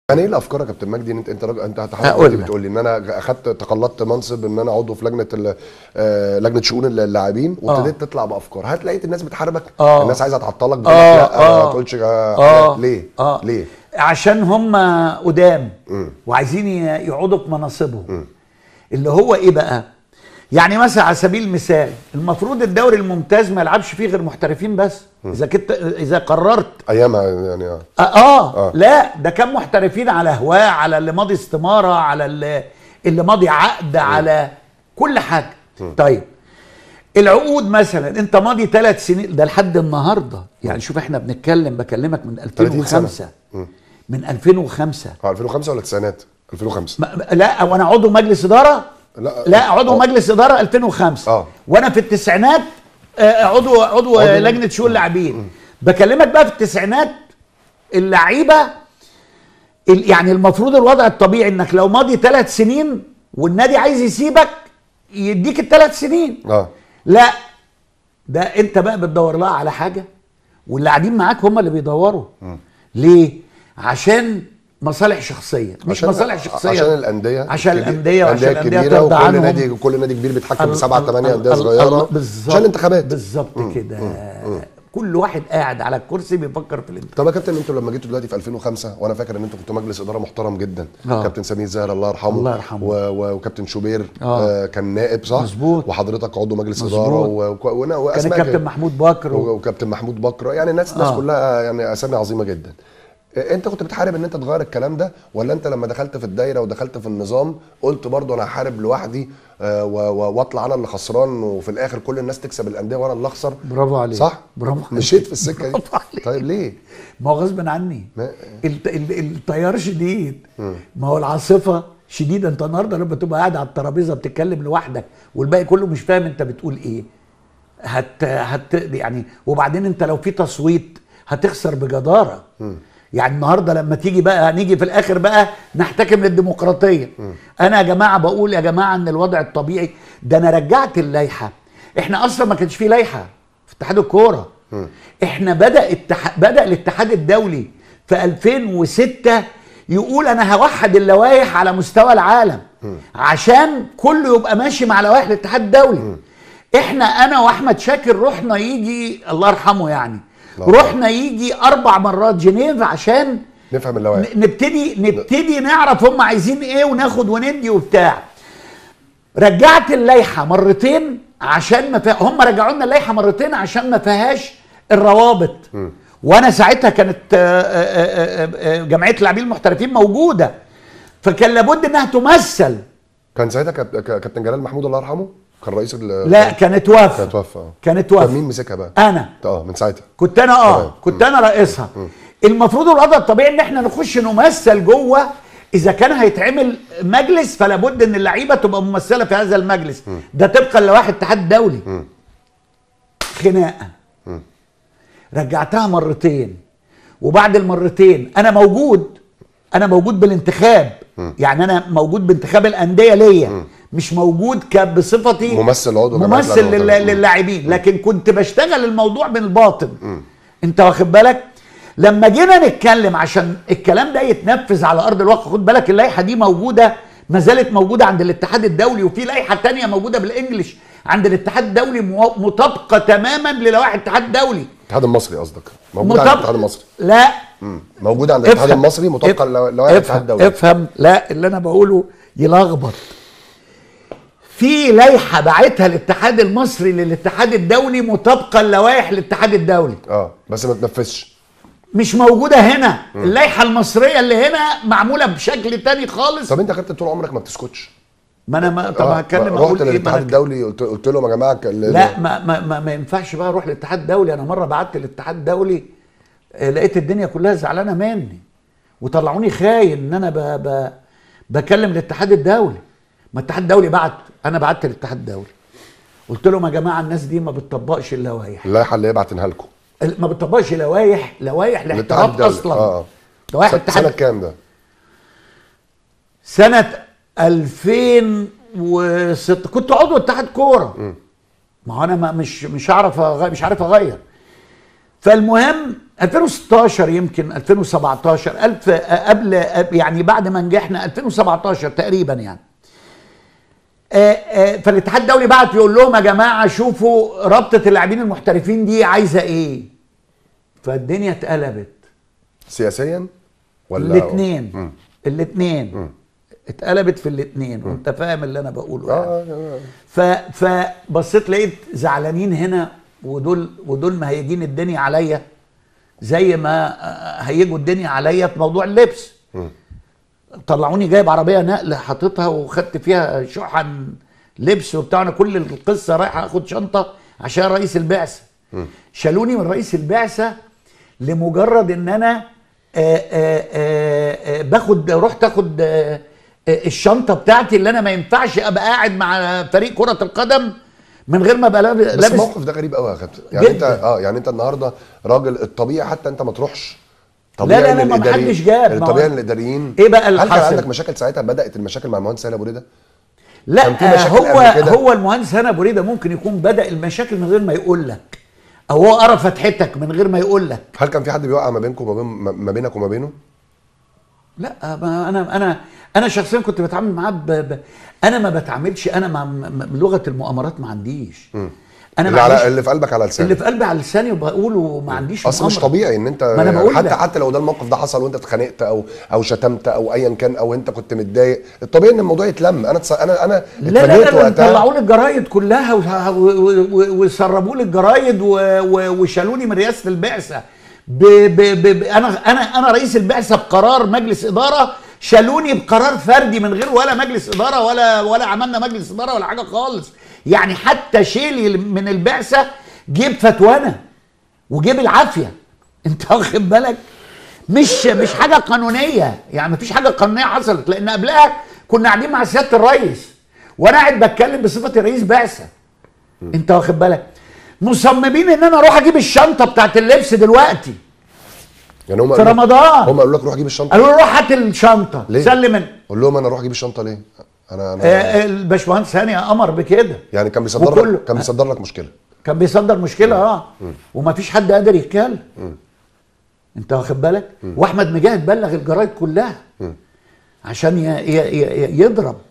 يعني ايه الافكار يا كابتن مجدي ان انت انت راجل انت حضرتك هقول دلوقتي لك. بتقول لي ان انا اخدت تقلدت منصب ان انا عضو في لجنه ال- آه، لجنه شؤون اللاعبين وابتديت تطلع بافكار هل لقيت الناس بتحاربك آه. الناس عايزه تعطلك بتقول لك آه، لا ما آه. تقولش آه، آه. لا. ليه آه. ليه عشان هم قدام وعايزين ي- يقعدوا في مناصبهم اللي هو ايه بقى يعني مثلا على سبيل المثال المفروض الدوري الممتاز ما يلعبش فيه غير محترفين بس اذا كنت اذا قررت ايامها يعني آه. آه, آه, آه. لا ده كان محترفين على هواه على اللي ماضي استمارة على اللي, اللي ماضي عقد على كل حاجة طيب العقود مثلا انت ماضي ثلاث سنين ده لحد النهارده يعني شوف احنا بنتكلم بكلمك من 30 سنة. 2005 من 2005 آه، 2005 ولا التسعينات 2005 ما- ما- لا وانا عضو مجلس اداره لا. لا عضو آه. مجلس اداره 2005 آه. وانا في التسعينات آه، عضو عضو عضو- لجنه شؤون لاعبين بكلمك بقى في التسعينات اللعيبه ال- يعني المفروض الوضع الطبيعي انك لو ماضي ثلاث سنين والنادي عايز يسيبك يديك الثلاث سنين اه لا ده انت بقى بتدور لها على حاجه واللي قاعدين معاك هم اللي بيدوروا ليه عشان مصالح شخصيه مش عشان مصالح شخصيه عشان الانديه عشان الكبير- الانديه وعشان الانديه الكبيره ترضى وكل عنهم نادي كل نادي كبير بيتحكم ال- بسبعه ال- ثمانيه ال- انديه ال- صغيره بالظبط عشان الانتخابات بالظبط كده كل واحد قاعد على الكرسي بيفكر في الانتخابات طب يا كابتن انتوا لما جيتوا دلوقتي في 2005 وانا فاكر ان انتوا كنتوا مجلس اداره محترم جدا آه. كابتن سمير زاهر الله يرحمه الله يرحمه. و... و... وكابتن شوبير آه. آه. كان نائب صح مظبوط. وحضرتك عضو مجلس مظبوط. اداره و... و... و... كان واسماء الكابتن محمود بكر و... و... وكابتن محمود بكر يعني الناس الناس آه. كلها يعني اسامي عظيمه جدا اه، انت كنت بتحارب ان انت تغير الكلام ده ولا انت لما دخلت في الدايره ودخلت في النظام قلت برضه انا هحارب لوحدي اه، و... و... واطلع انا اللي خسران وفي الاخر كل الناس تكسب الانديه وانا اللي اخسر برافو عليك صح برافو عليك. مشيت في السكه دي برافو عليك. طيب ليه ما هو غصب عني ما- الت- ال- التيار شديد ما هو العاصفه شديده انت النهارده لما تبقى قاعد على الترابيزه بتتكلم لوحدك والباقي كله مش فاهم انت بتقول ايه هت هت يعني وبعدين انت لو في تصويت هتخسر بجداره يعني النهارده لما تيجي بقى هنيجي في الاخر بقى نحتكم للديمقراطيه انا يا جماعه بقول يا جماعه ان الوضع الطبيعي ده انا رجعت اللائحه احنا اصلا ما كانش فيه لائحه في اتحاد الكوره احنا بدا التح... بدا الاتحاد الدولي في 2006 يقول انا هوحد اللوائح على مستوى العالم عشان كله يبقى ماشي مع لوائح الاتحاد الدولي احنا انا واحمد شاكر رحنا يجي الله يرحمه يعني الله يرحمه. رحنا يجي اربع مرات جنيف عشان نفهم اللوائح ن- نبتدي نبتدي نعرف هم عايزين ايه وناخد وندي وبتاع رجعت اللائحه مرتين عشان ما فيها هم رجعوا لنا اللائحه مرتين عشان ما فيهاش الروابط وانا ساعتها كانت آه، آه، آه، آه، جمعيه اللاعبين المحترفين موجوده فكان لابد انها تمثل كان ساعتها كاب- كا- كابتن جلال محمود الله يرحمه كان رئيس ال لا كانت وافه كان توفى اه كانت كان وافه مين مسكها بقى؟ انا اه من ساعتها كنت انا تمام. اه كنت انا رئيسها المفروض الوضع الطبيعي ان احنا نخش نمثل جوه اذا كان هيتعمل مجلس فلا بد ان اللعيبه تبقى ممثله في هذا المجلس ده طبقا لوائح الاتحاد الدولي خناقه رجعتها مرتين وبعد المرتين انا موجود انا موجود بالانتخاب يعني انا موجود بانتخاب الانديه ليا مش موجود ك- بصفتي ممثل عضو جمعية ممثل الأهلي لل- والزمالك. للاعبين لكن كنت بشتغل الموضوع بالباطن انت واخد بالك لما جينا نتكلم عشان الكلام ده يتنفذ على ارض الواقع خد بالك اللائحه دي موجوده ما زالت موجوده عند الاتحاد الدولي وفي لائحه تانية موجوده بالانجلش عند الاتحاد الدولي مو- مطابقه تماما للوائح الاتحاد الدولي الاتحاد المصري قصدك موجود عند مطابقة- الاتحاد المصري لا مم. موجود عند الاتحاد افهم. المصري مطابقه افهم. لوائح الاتحاد افهم. الدولي افهم لا اللي انا بقوله يلخبط في لائحه بعتها الاتحاد المصري للاتحاد الدولي مطابقه لوائح الاتحاد الدولي اه بس ما تنفذش مش موجوده هنا اللائحه المصريه اللي هنا معموله بشكل تاني خالص طب انت يا كابتن طول عمرك ما بتسكتش ما انا ما طب آه، هتكلم رحت اقول ايه ما للاتحاد أنا- الدولي قلت, قلت لهم يا جماعه ك- لا ما ما ما, ما ينفعش بقى اروح للاتحاد الدولي انا مره بعت للاتحاد الدولي آه، لقيت الدنيا كلها زعلانه مني وطلعوني خاين ان انا ب ب بكلم الاتحاد الدولي ما الاتحاد الدولي بعت انا بعت للاتحاد الدولي قلت لهم يا جماعه الناس دي ما بتطبقش اللوائح اللائحه اللي هي بعتنها لكم ما بتطبقش لوائح لوائح الاتحاد الاحتراف الدولي. اصلا اه لوائح اه الاتحاد سنه كام ده؟ سنة 2006 كنت عضو اتحاد كورة ما هو انا ما مش مش هعرف أغ- مش عارف اغير فالمهم 2016 يمكن 2017 ألف قبل يعني بعد ما نجحنا 2017 تقريبا يعني آه، آه، فالاتحاد الدولي بعت يقول لهم يا جماعه شوفوا رابطه اللاعبين المحترفين دي عايزه ايه فالدنيا اتقلبت سياسيا ولا الاثنين الاثنين اتقلبت في الاثنين وانت فاهم اللي انا بقوله يعني. اه آه، ف فبصيت لقيت زعلانين هنا ودول ودول مهيجين الدنيا عليا زي ما آه، هيجوا الدنيا عليا في موضوع اللبس طلعوني جايب عربيه نقل حاططها وخدت فيها شحن لبس وبتاع انا كل القصه رايح اخد شنطه عشان رئيس البعثه شالوني من رئيس البعثه لمجرد ان انا آآ آآ آآ باخد رحت اخد آه، آه، الشنطه بتاعتي اللي انا ما ينفعش ابقى قاعد مع فريق كره القدم من غير ما ابقى لاب- بس لابس الموقف ده غريب قوي يا كابتن يعني انت جداً. اه يعني انت النهارده راجل الطبيعي حتى انت ما تروحش لا، لا، إن ما الإداري- محدش جاب، ما هو- الطبيعي ان الاداريين إيه بقى اللي هل كان حصل؟ عندك مشاكل ساعتها بدات المشاكل مع المهندس سهيل ابو ريده لا كان في آه، مشاكل هو قبل كده؟ هو المهندس هنا ابو ريده ممكن يكون بدا المشاكل من غير ما يقول لك او هو قرا فتحتك من غير ما يقول لك هل كان في حد بيوقع ما بينكم وما بين ما بينك وما بينه لا ما انا انا انا شخصيا كنت بتعامل معاه ب... ب... انا ما بتعاملش انا مع م- م- لغه المؤامرات ما عنديش انا اللي ما على عنديش اللي في قلبك على لسانك اللي في قلبي على لساني وبقوله ما عنديش اصل مش مؤامرة. طبيعي ان انت ما أنا بقول حتى لك. حتى لو ده الموقف ده حصل وانت اتخانقت او او شتمت او ايا كان او انت كنت متضايق الطبيعي ان الموضوع يتلم انا تص... انا انا لا لا اتفاجئت لا, لا وقتها طلعوا لي الجرايد كلها و- و- و- وسربوا لي الجرايد و- و- وشالوني من رئاسه البعثه ب ب ب ب انا انا انا رئيس البعثه بقرار مجلس اداره شالوني بقرار فردي من غير ولا مجلس اداره ولا ولا عملنا مجلس اداره ولا حاجه خالص يعني حتى شيلي من البعثه جيب فتوانا وجيب العافيه انت واخد بالك مش مش حاجه قانونيه يعني مفيش حاجه قانونيه حصلت لان قبلها كنا قاعدين مع سياده الرئيس وانا قاعد بتكلم بصفتي رئيس بعثه انت واخد بالك مصممين ان انا اروح اجيب الشنطه بتاعت اللبس دلوقتي يعني هم في قالوا لك- رمضان. هم قالوا لك روح جيب الشنطه قالوا لي روح هات الشنطه ليه؟ سلم من قول لهم انا اروح اجيب الشنطه ليه انا انا آه، الباشمهندس هاني امر بكده يعني كان بيصدر وكله- لك كان بيصدر لك مشكله كان بيصدر مشكله اه ومفيش حد قادر يتكلم انت واخد بالك واحمد مجاهد بلغ الجرايد كلها عشان ي- ي- ي- يضرب